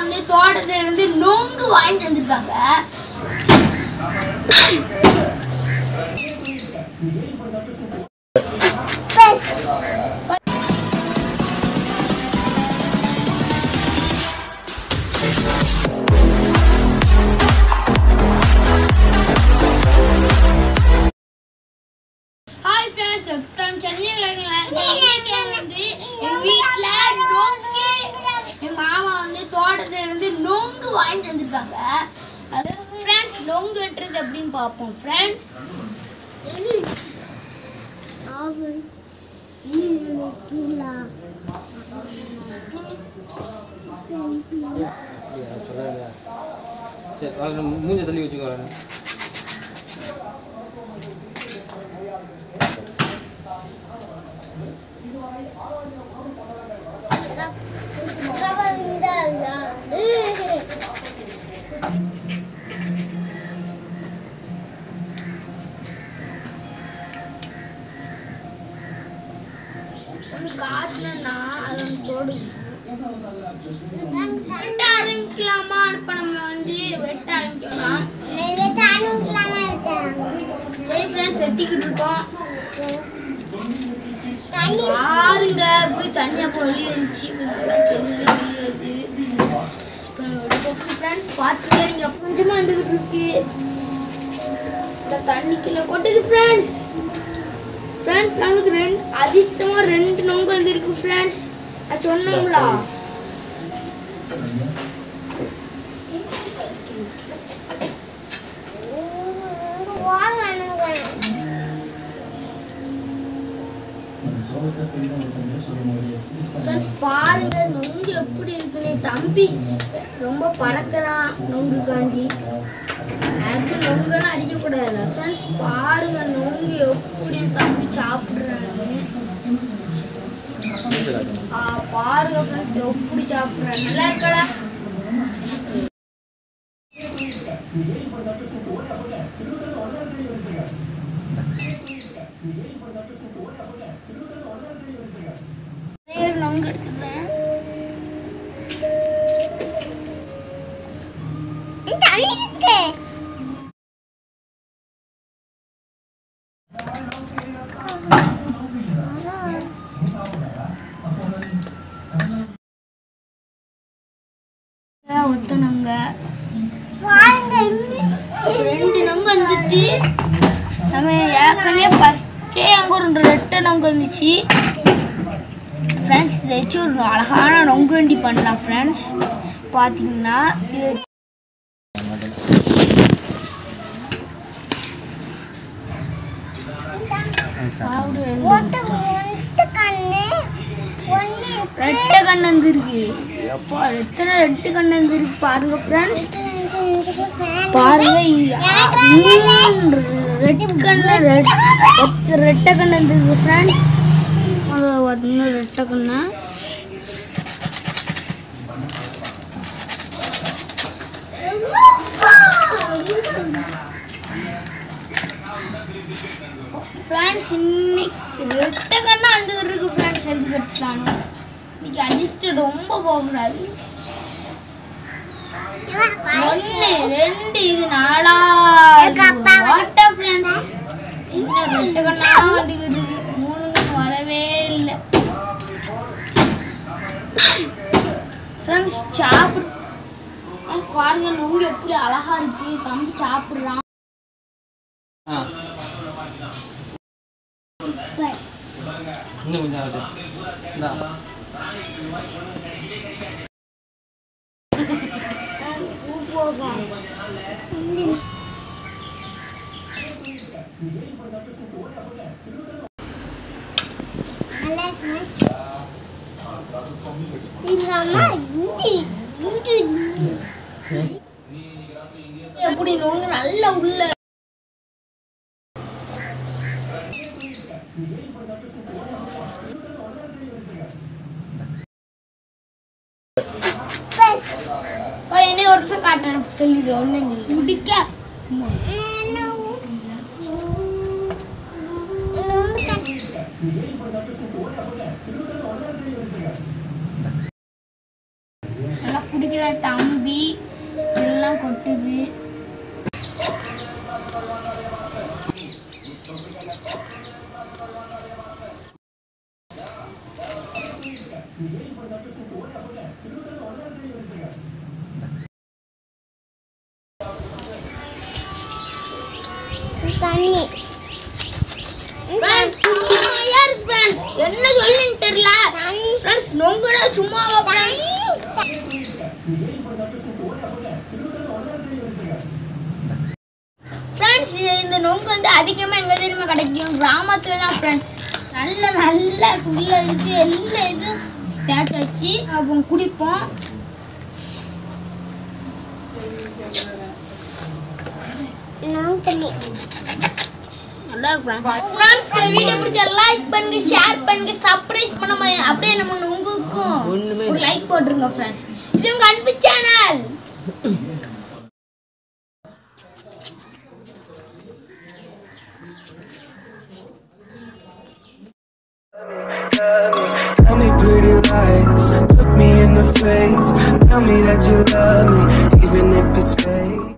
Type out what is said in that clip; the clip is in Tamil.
வந்து தோட்டத்துல இருந்து நொங்கு வாங்கிட்டு வந்திருக்காங்க ஹாய் ஃப்ரெண்ட்ஸ் ஃப்ரம் சென்னை இன்னைக்கு வந்து எங்க வீட்ல நொங்கு எங்க மாமா வந்து தோட்டத்துல இருந்து நொங்கு வாங்கிட்டு வந்திருக்காங்க ஃப்ரெண்ட்ஸ் நொங்கு வெட்டுறது எப்படின்னு பார்ப்போம் ஃப்ரெண்ட்ஸ் சரி வாங்க நம்ம மூஞ்ச தள்ளி வச்சுக்கோ வரேன் காட்டுனா அதை தொடு வெட்ட ஆரம்பிக்கலாமா இப்ப நம்ம வந்து வெட்ட ஆரம்பிக்கலாம் சரி ஃப்ரெண்ட்ஸ் வெட்டிக்கிட்டு இருக்கோம் பாருங்க இப்படி தனியா போய் இருந்துச்சு ஃப்ரெண்ட்ஸ் பார்த்துட்டு நீங்க கொஞ்சமா வந்துகிட்டு இருக்கு இந்த தண்ணிக்குள்ள கொட்டுது ஃப்ரெண்ட்ஸ் ஃப்ரெண்ட்ஸ் நம்மளுக்கு ரெண்டு அதிர்ஷ்டமா ரெண்டு நொங்கு வந்திருக்கு ஃப்ரெண்ட்ஸ் அது சொன்னோம்ல ஃப்ரெண்ட்ஸ் பாருங்க நொங்கு எப்படி இருக்குன்னு தம்பி ரொம்ப பறக்கிறான் நொங்கு காண்டி அது நொங்கெல்லாம் அடிக்கக்கூடாது ஃப்ரெண்ட்ஸ் பாருங்க நொங்கு எப்படி என் தம்பி சாப்பிடுறான்னு ஆ, பாருங்க ஃப்ரெண்ட்ஸ் எப்படி சாப்பிடுறாங்க நல்லா இருக்கடா ஒரே ஒரு நொங்கு எடுத்துக்கிறேன் ஒத்தனங்க ரெண்டு நொங்கு வந்துட்டு நம்ம ஏற்கனவே ஃபஸ்ட்டே அங்கே ஒரு ரெட்டை நொங்கு வந்துச்சு ஃப்ரெண்ட்ஸ் இதை வச்சு ஒரு அழகான நொங்கு வண்டி பண்ணலாம் ஃப்ரெண்ட்ஸ் பார்த்தீங்கன்னா இது மாவுடு ரெண்டு ரெட்டை கண்ணு வந்துருக்கு எப்பா எத்தனை ரெட்டு கண்ணு வந்துருக்கு பாருங்க ஃப்ரெண்ட்ஸ் பாருங்க இங்க, ஆ, மூணு ரெட் கண்ணு ரெட் ஒத்த ரெட்டை கண்ணு வந்துருக்கு ஃப்ரெண்ட்ஸ் அது பார்த்தீங்கன்னா ரெட்டை கண்ணு ஃப்ரெண்ட்ஸ் இன்னைக்கு ரெட்டை கண்ணா அந்த இருக்கு ஃப்ரெண்ட்ஸ் எது கட்டலான்னு இன்னைக்கு அதிர்ஷ்டம் ரொம்ப போகக்கூடாது ஒன்று ரெண்டு இது நாலாவது வாட்டா ஃப்ரெண்ட்ஸ் இன்னும் ரெட்டை கண்ணா வந்துக்கிட்டு இருக்கு மூணு கண்ணு வரவே இல்லை ஃப்ரெண்ட்ஸ் சாப்பிடு ஃப்ரெண்ட்ஸ் பாருங்க நொங்கு எப்படி அழகா இருக்கு தம்பி சாப்பிடுறான் ஆ இன்னும் கொஞ்சம் ஆகட்டும் இந்தா எப்படி நொங்கு நல்லா உள்ள என்ன ஒரு நிமிஷம் காட்டுறேன் சொல்லிடுறேன் ஒன்று முடிக்க நல்லா குடிக்க நினைக்கிற தம்பி எல்லாம் கொட்டுது தண்ணி Friends, சும்மாயா இருக்கு friends. என்ன சொல்லுன்னு தெரியல ஃப்ரெண்ட்ஸ் நொங்குனா சும்மாவா ஃப்ரெண்ட்ஸ் ஃப்ரெண்ட்ஸ் இந்த நொங்கு வந்து அதிகமாக எங்கே தெரியுமா கிடைக்கும் கிராமத்துல தான் ஃப்ரெண்ட்ஸ் நல்ல நல்ல உள்ள இருக்கு எல்லா இதுவும் தேய்ச்சி வச்சு அப்போ குடிப்போம் நான் தண்ணி நல்லா இருக்கும் ஃப்ரெண்ட்ஸ் இந்த வீடியோ பிடிச்சா லைக் பண்ணுங்க ஷேர் பண்ணுங்க சப்ஸ்கிரைப் பண்ணாம அப்படியே நம்ம உங்களுக்கும் ஒரு லைக் போட்டுருங்க ஃப்ரெண்ட்ஸ் இது உங்க அன்பு channel Tell me pretty lies, look me in the face. Tell me that you love me, even if it's fake.